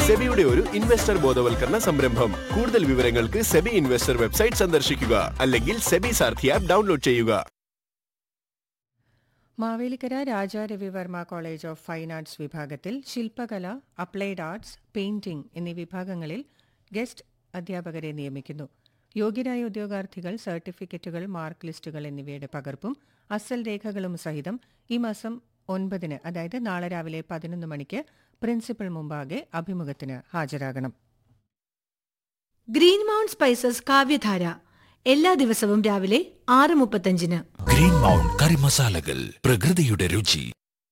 സെബിയുടെ ഒരു ഇൻവെസ്റ്റർ ബോധവൽക്കരണ സംരംഭം കൂടുതൽ വിവരങ്ങൾക്ക് സെബി ഇൻവെസ്റ്റർ വെബ്സൈറ്റ് സന്ദർശിക്കുക അല്ലെങ്കിൽ സെബി സാർഥി ആപ്പ് ഡൗൺലോഡ് ചെയ്യുക Mavelikkara Raja Ravi Varma college of fine arts വിഭാഗത്തിൽ ശില്പകല അപ്ലൈഡ് ആർട്സ് പെയിന്റിംഗ് എന്നീ വിഭാഗങ്ങളിൽ ഗസ്റ്റ് അധ്യാപകരെ നിയമിക്കുന്നു യോഗ്യരായ ഉദ്യോഗാർത്ഥികൾ സർട്ടിഫിക്കറ്റുകൾ മാർക്ക് ലിസ്റ്റുകൾ എന്നിവയുടെ പകർപ്പും അസൽ രേഖകളും സഹിതം ഈ മാസം ഒൻപതിന് അതായത് നാളെ രാവിലെ പതിനൊന്ന് മണിക്ക് പ്രിൻസിപ്പൽ മുമ്പാകെ അഭിമുഖത്തിന് ഹാജരാകണം ഗ്രീൻ മൗണ്ട് സ്പൈസസ് കാവ്യധാര എല്ലാ ദിവസവും രാവിലെ ആറ് മുപ്പത്തഞ്ചിന് ഗ്രീൻ മൗണ്ട് കറി മസാലകൾ പ്രകൃതിയുടെ രുചി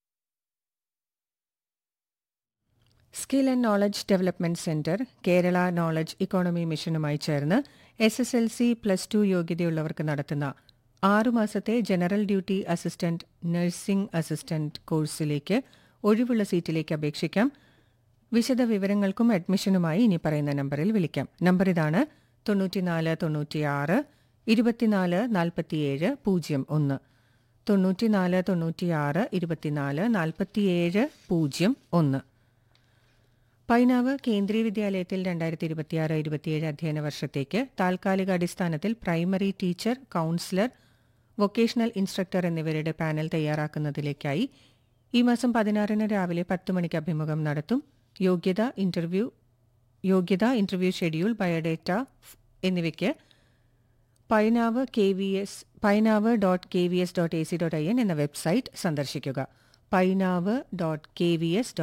skill and knowledge development centre Kerala knowledge economy മിഷനുമായി ചേർന്ന് S S L C plus two യോഗ്യതയുള്ളവർക്ക് നടത്തുന്ന ആറുമാസത്തെ general duty assistant nursing assistant കോഴ്സിലേക്ക് ഒഴിവുള്ള സീറ്റിലേക്ക് അപേക്ഷിക്കാം വിശദ വിവരങ്ങൾക്കും അഡ്മിഷനുമായി ഇനി പറയുന്ന നമ്പറിൽ വിളിക്കാം നമ്പർ ഇതാണ് തൊണ്ണൂറ്റിനാല് തൊണ്ണൂറ്റിയാറ് ഇരുപത്തിനാല് നാൽപ്പത്തിയേഴ് പൂജ്യം ഒന്ന് തൊണ്ണൂറ്റിനാല് തൊണ്ണൂറ്റിയാറ് ഇരുപത്തിനാല് നാൽപ്പത്തിയേഴ് പൂജ്യം ഒന്ന് പൈനാവ് കേന്ദ്രീയ വിദ്യാലയത്തിൽ രണ്ടായിരത്തി ഇരുപത്തിയാറ് ഇരുപത്തിയേഴ് അധ്യയന വർഷത്തേക്ക് താൽക്കാലിക അടിസ്ഥാനത്തിൽ primary teacher counsellor vocational instructor എന്നിവരുടെ പാനൽ തയ്യാറാക്കുന്നതിലേക്കായി ഈ മാസം പതിനാറിന് രാവിലെ പത്ത് മണിക്ക് അഭിമുഖം നടത്തും യോഗ്യത ഇന്റർവ്യൂ യോഗ്യത ഇന്റർവ്യൂ ഷെഡ്യൂൾ ബയോഡേറ്റ എന്നിവയ്ക്ക് Painavu K V S Painavu dot K V S dot A C dot I N എന്ന വെബ്സൈറ്റ് സന്ദർശിക്കുക Painavu dot K V S